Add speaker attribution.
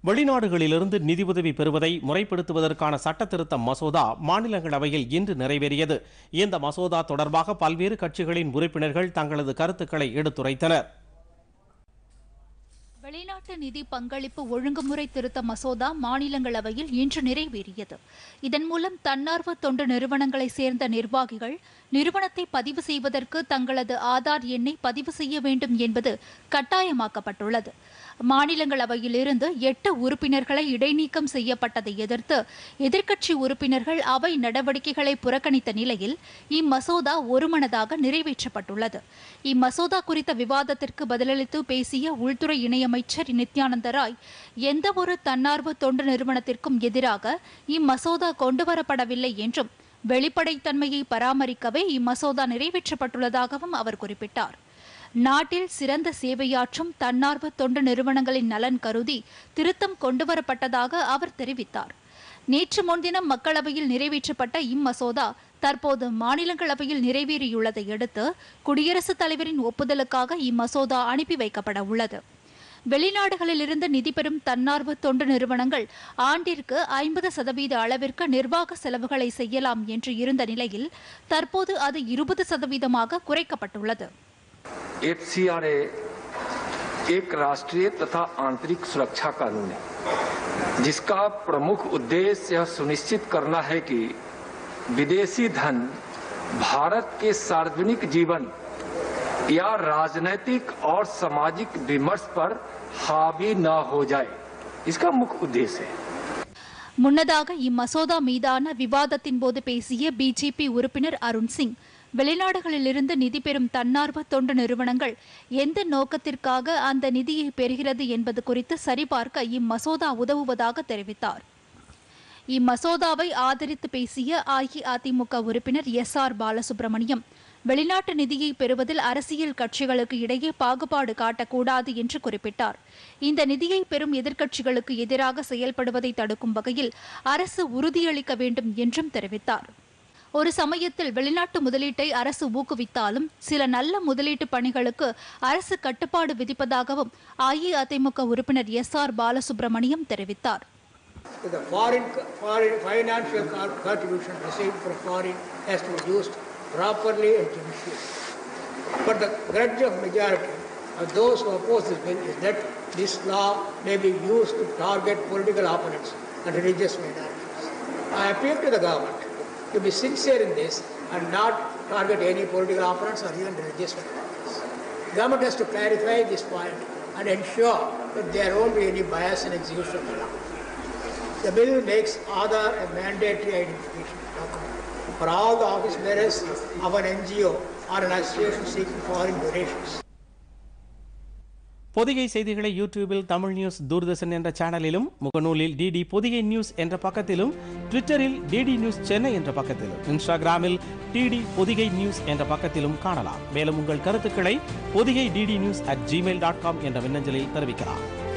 Speaker 1: வெளிநாடுகளிலிருந்து நிதியுதவி பெறுவதை முறைப்படுத்துவதற்கான சட்ட திருத்த மசோதா மாநிலங்களவையில் இன்று நிறைவேறியது இந்த மசோதா தொடர்பாக பல்வேறு கட்சிகளின் உறுப்பினர்கள் தங்களது கருத்துக்களை எடுத்துரைத்தனர்
Speaker 2: வெளிநாட்டு நிதி பங்களிப்பு ஒழுங்குமுறை திருத்த மசோதா மாநிலங்களவையில் இன்று நிறைவேறியது இதன் மூலம் தன்னார்வ தொண்டு நிறுவனங்களைச் சேர்ந்த நிர்வாகிகள் நிறுவனத்தை பதிவு செய்வதற்கு தங்களது ஆதார் எண்ணை பதிவு செய்ய வேண்டும் என்பது கட்டாயமாக்கப்பட்டுள்ளது மாநிலங்களவையில் இருந்து எட்டு உறுப்பினர்களை இடைநீக்கம் செய்யப்பட்டதை எதிர்த்து எதிர்க்கட்சி உறுப்பினர்கள் அவை நடவடிக்கைகளை புறக்கணித்த நிலையில் இம்மசோதா ஒருமனதாக நிறைவேற்றப்பட்டுள்ளது இம்மசோதா குறித்த விவாதத்திற்கு பதிலளித்து பேசிய உள்துறை இணையமைச்சர் நித்யானந்த ராய் எந்தவொரு தன்னார்வ தொண்டு நிறுவனத்திற்கும் எதிராக இம்மசோதா கொண்டுவரப்படவில்லை என்றும் வெளிப்படைத்தன்மையை பராமரிக்கவே இம்மசோதா நிறைவேற்றப்பட்டுள்ளதாகவும் அவர் குறிப்பிட்டார் நாட்டில் சிறந்த சேவையாற்றும் தன்னார்வ தொண்டு நிறுவனங்களின் நலன் கருதி திருத்தம் கொண்டுவரப்பட்டதாக அவர் தெரிவித்தார் நேற்று முன்தினம் மக்களவையில் நிறைவேற்றப்பட்ட இம்மசோதா தற்போது மாநிலங்களவையில் நிறைவேறியுள்ளதை அடுத்து குடியரசுத் தலைவரின் ஒப்புதலுக்காக இம்மசோதா அனுப்பி வைக்கப்பட உள்ளது வெளிநாடுகளிலிருந்து நிதி பெறும் தன்னார்வ தொண்டு நிறுவனங்கள் ஆண்டிற்கு ஐம்பது சதவீத அளவிற்கு நிர்வாக செலவுகளை செய்யலாம் என்று இருந்த நிலையில் தற்போது அது இருபது சதவீதமாக குறைக்கப்பட்டுள்ளது
Speaker 3: एफसीआरए एक राष्ट्रीय तथा आंतरिक सुरक्षा कानून है जिसका प्रमुख उद्देश्य यह सुनिश्चित करना है कि विदेशी धन भारत के सार्वजनिक जीवन या राजनैतिक और सामाजिक विमर्श पर हावी न हो जाए इसका मुख्य उद्देश्य है
Speaker 2: முன்னதாக இம்மசோதா மீதான விவாதத்தின் போது பேசிய பிஜேபி உறுப்பினர் அருண் சிங் வெளிநாடுகளிலிருந்து நிதி பெறும் தன்னார்வ தொண்டு நிறுவனங்கள் எந்த நோக்கத்திற்காக அந்த நிதியை பெறுகிறது என்பது குறித்து சரிபார்க்க இம்மசோதா உதவுவதாக தெரிவித்தார் இம்மசோதாவை ஆதரித்து பேசிய அஇஅதிமுக உறுப்பினர் எஸ் ஆர் பாலசுப்ரமணியம் வெளிநாட்டு நிதியை பெறுவதில் அரசியல் கட்சிகளுக்கு இடையே பாகுபாடு காட்டக்கூடாது என்று குறிப்பிட்டார் இந்த நிதியை பெறும் எதிர்க்கட்சிகளுக்கு எதிராக செயல்படுவதை தடுக்கும் வகையில் அரசு உறுதியளிக்க வேண்டும் என்றும் தெரிவித்தார் ஒரு சமயத்தில் வெளிநாட்டு முதலீட்டை அரசு ஊக்குவித்தாலும் சில நல்ல முதலீட்டு பணிகளுக்கு அரசு கட்டுப்பாடு விதிப்பதாகவும் அஇஅதிமுக உறுப்பினர் எஸ் ஆர் பாலசுப்ரமணியம் தெரிவித்தார்
Speaker 4: the foreign, foreign financial con- contribution received from foreign has to be used properly and judiciously. But the grudge of majority of those who oppose this bill is that this law may be used to target political opponents and religious minorities. I appeal to the government to be sincere in this and not target any political opponents or even religious minorities. Government has to clarify this point and ensure that there won't be any bias in execution of the law. The bill makes Aadhaar a mandatory identification document for all the office bearers of an NGO or an association seeking foreign donations.
Speaker 1: Pothigai செய்திகளை யூடியூபில் Tamil news Doordarshan என்ற சேனலிலும் முகநூலில் DD Pothigai news என்ற பக்கத்திலும் ட்விட்டரில் DD news Chennai என்ற பக்கத்திலும் இன்ஸ்டாகிராமில் டிடி பொதிகை நியூஸ் என்ற பக்கத்திலும் காணலாம் மேலும் உங்கள் கருத்துக்களை Podhigai DD news at Gmail dot com என்ற மின்னஞ்சலில் தெரிவிக்கலாம்